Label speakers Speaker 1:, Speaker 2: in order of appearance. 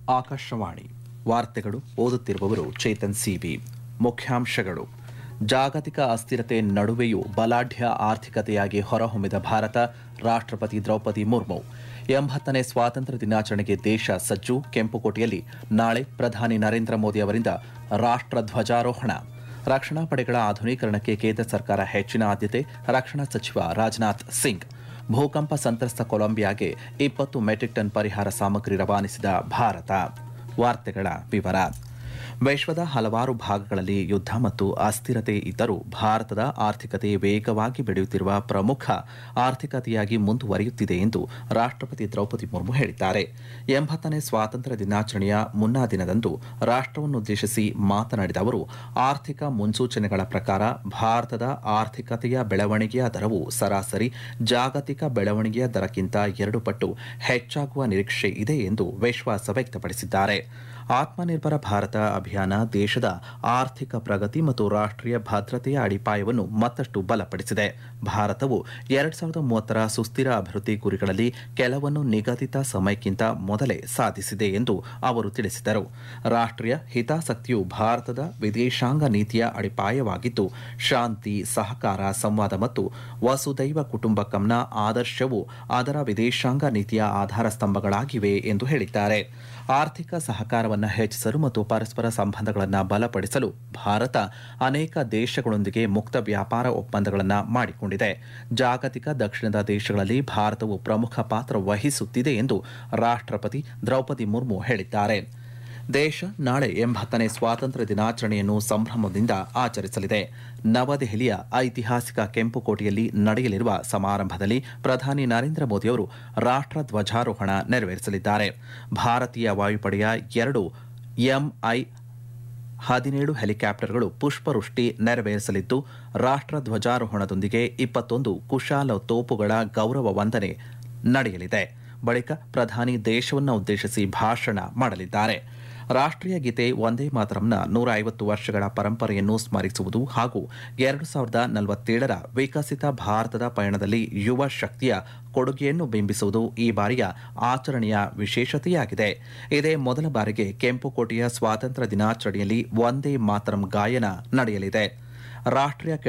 Speaker 1: ಆಕಾಶವಾಣಿ ವಾರ್ತೆಗಳು ಓದುತ್ತಿರುವವರು ಚೇತನ್ ಸಿಬಿ ಮುಖ್ಯಾಂಶಗಳು ಜಾಗತಿಕ ಅಸ್ಥಿರತೆ ನಡುವೆಯೂ ಬಲಾಢ್ಯ ಆರ್ಥಿಕತೆಯಾಗಿ ಹೊರಹೊಮ್ಮಿದ ಭಾರತ ರಾಷ್ಟ್ರಪತಿ ದ್ರೌಪದಿ ಮುರ್ಮು ಎಂಬತ್ತನೇ ಸ್ವಾತಂತ್ರ್ಯ ದಿನಾಚರಣೆಗೆ ದೇಶ ಸಜ್ಜು ಕೆಂಪುಕೋಟೆಯಲ್ಲಿ ನಾಳೆ ಪ್ರಧಾನಿ ನರೇಂದ್ರ ಮೋದಿ ಅವರಿಂದ ರಾಷ್ಟ್ರ ಧ್ವಜಾರೋಹಣ ರಕ್ಷಣಾ ಪಡೆಗಳ ಆಧುನೀಕರಣಕ್ಕೆ ಕೇಂದ್ರ ಸರ್ಕಾರ ಹೆಚ್ಚಿನ ಆದ್ಯತೆ ರಕ್ಷಣಾ ಸಚಿವ ರಾಜನಾಥ್ ಸಿಂಗ್ ಭೂಕಂಪ ಸಂತ್ರಸ್ತ ಕೊಲಂಬಿಯಾಗೆ ಇಪ್ಪತ್ತು ಮೆಟ್ರಿಕ್ ಟನ್ ಪರಿಹಾರ ಸಾಮಗ್ರಿ ರವಾನಿಸಿದ ಭಾರತ ವಾರ್ತೆಗಳ ವಿವರ ವಿಶ್ವದ ಹಲವಾರು ಭಾಗಗಳಲ್ಲಿ ಯುದ್ಧ ಮತ್ತು ಅಸ್ಥಿರತೆ ಇದ್ದರೂ ಭಾರತದ ಆರ್ಥಿಕತೆ ವೇಗವಾಗಿ ಬೆಳೆಯುತ್ತಿರುವ ಪ್ರಮುಖ ಆರ್ಥಿಕತೆಯಾಗಿ ಮುಂದುವರಿಯುತ್ತಿದೆ ಎಂದು ರಾಷ್ಟ್ರಪತಿ ದ್ರೌಪದಿ ಮುರ್ಮು ಹೇಳಿದ್ದಾರೆ ಎಂಬತ್ತನೇ ಸ್ವಾತಂತ್ರ್ಯ ದಿನಾಚರಣೆಯ ಮುನ್ನಾ ದಿನದಂದು ರಾಷ್ಟ್ರವನ್ನುದ್ದೇಶಿಸಿ ಮಾತನಾಡಿದ ಅವರು ಆರ್ಥಿಕ ಮುನ್ಸೂಚನೆಗಳ ಪ್ರಕಾರ ಭಾರತದ ಆರ್ಥಿಕತೆಯ ಬೆಳವಣಿಗೆಯ ದರವು ಸರಾಸರಿ ಜಾಗತಿಕ ಬೆಳವಣಿಗೆಯ ದರಕ್ಕಿಂತ ಎರಡು ಪಟ್ಟು ಹೆಚ್ಚಾಗುವ ನಿರೀಕ್ಷೆ ಇದೆ ಎಂದು ವಿಶ್ವಾಸ ವ್ಯಕ್ತಪಡಿಸಿದ್ದಾರೆ ಆತ್ಮನಿರ್ಭರ ಭಾರತ ಅಭಿಯಾನ ದೇಶದ ಆರ್ಥಿಕ ಪ್ರಗತಿ ಮತ್ತು ರಾಷ್ಟ್ರೀಯ ಭದ್ರತೆಯ ಅಡಿಪಾಯವನ್ನು ಮತ್ತಷ್ಟು ಬಲಪಡಿಸಿದೆ ಭಾರತವು ಎರಡ್ ಸಾವಿರದ ಮೂವತ್ತರ ಸುಸ್ಥಿರ ಅಭಿವೃದ್ಧಿ ಗುರಿಗಳಲ್ಲಿ ಕೆಲವನ್ನು ನಿಗದಿತ ಸಮಯಕ್ಕಿಂತ ಮೊದಲೇ ಸಾಧಿಸಿದೆ ಎಂದು ಅವರು ತಿಳಿಸಿದರು ರಾಷ್ಟ್ರೀಯ ಹಿತಾಸಕ್ತಿಯು ಭಾರತದ ವಿದೇಶಾಂಗ ನೀತಿಯ ಅಡಿಪಾಯವಾಗಿದ್ದು ಶಾಂತಿ ಸಹಕಾರ ಸಂವಾದ ಮತ್ತು ವಸುದೈವ ಕುಟುಂಬಕಂನ ಆದರ್ಶವು ಅದರ ವಿದೇಶಾಂಗ ನೀತಿಯ ಆಧಾರ ಸ್ತಂಭಗಳಾಗಿವೆ ಎಂದು ಹೇಳಿದ್ದಾರೆ ಆರ್ಥಿಕ ಸಹಕಾರವನ್ನು ಹೆಚ್ಚಿಸಲು ಮತ್ತು ಪರಸ್ಪರ ಸಂಬಂಧಗಳನ್ನು ಬಲಪಡಿಸಲು ಭಾರತ ಅನೇಕ ದೇಶಗಳೊಂದಿಗೆ ಮುಕ್ತ ವ್ಯಾಪಾರ ಒಪ್ಪಂದಗಳನ್ನು ಮಾಡಿಕೊಂಡಿದೆ ಜಾಗತಿಕ ದಕ್ಷಿಣದ ದೇಶಗಳಲ್ಲಿ ಭಾರತವು ಪ್ರಮುಖ ಪಾತ್ರ ವಹಿಸುತ್ತಿದೆ ಎಂದು ರಾಷ್ಟ್ರಪತಿ ದ್ರೌಪದಿ ಮುರ್ಮು ಹೇಳಿದ್ದಾರೆ ದೇಶ ನಾಳೆ ಎಂಬತ್ತನೇ ಸ್ವಾತಂತ್ರ್ಯ ದಿನಾಚರಣೆಯನ್ನು ಸಂಭ್ರಮದಿಂದ ಆಚರಿಸಲಿದೆ ನವದೆಹಲಿಯ ಐತಿಹಾಸಿಕ ಕೆಂಪುಕೋಟೆಯಲ್ಲಿ ನಡೆಯಲಿರುವ ಸಮಾರಂಭದಲ್ಲಿ ಪ್ರಧಾನಿ ನರೇಂದ್ರ ಮೋದಿಯವರು ರಾಷ್ಟ್ರ ಧ್ವಜಾರೋಹಣ ನೆರವೇರಿಸಲಿದ್ದಾರೆ ಭಾರತೀಯ ವಾಯುಪಡೆಯ ಎರಡು ಎಂಐ ಹದಿನೇಳು ಹೆಲಿಕಾಪ್ಟರ್ಗಳು ಪುಷ್ಪವೃಷ್ಟಿ ನೆರವೇರಿಸಲಿದ್ದು ರಾಷ್ಟ್ರ ಧ್ವಜಾರೋಹಣದೊಂದಿಗೆ ಇಪ್ಪತ್ತೊಂದು ಕುಶಾಲ ತೋಪುಗಳ ಗೌರವ ವಂದನೆ ನಡೆಯಲಿದೆ ಬಳಿಕ ಪ್ರಧಾನಿ ದೇಶವನ್ನು ಉದ್ದೇಶಿಸಿ ಭಾಷಣ ಮಾಡಲಿದ್ದಾರೆ ರಾಷ್ಟ್ರೀಯ ಗೀತೆ ಒಂದೇ ಮಾತರಂನ ನೂರ ಐವತ್ತು ವರ್ಷಗಳ ಪರಂಪರೆಯನ್ನು ಸ್ಮರಿಸುವುದು ಹಾಗೂ ಎರಡು ಸಾವಿರದ ನಲವತ್ತೇಳರ ವಿಕಸಿತ ಭಾರತದ ಪಯಣದಲ್ಲಿ ಯುವ ಶಕ್ತಿಯ ಕೊಡುಗೆಯನ್ನು ಬಿಂಬಿಸುವುದು ಈ ಬಾರಿಯ ಆಚರಣೆಯ ವಿಶೇಷತೆಯಾಗಿದೆ ಇದೇ ಮೊದಲ ಬಾರಿಗೆ ಕೆಂಪುಕೋಟೆಯ ಸ್ವಾತಂತ್ರ್ಯ ದಿನಾಚರಣೆಯಲ್ಲಿ ಒಂದೇ ಮಾತರಂ ಗಾಯನ ನಡೆಯಲಿದೆ ರಾಷ್ಟ್ರೀಯ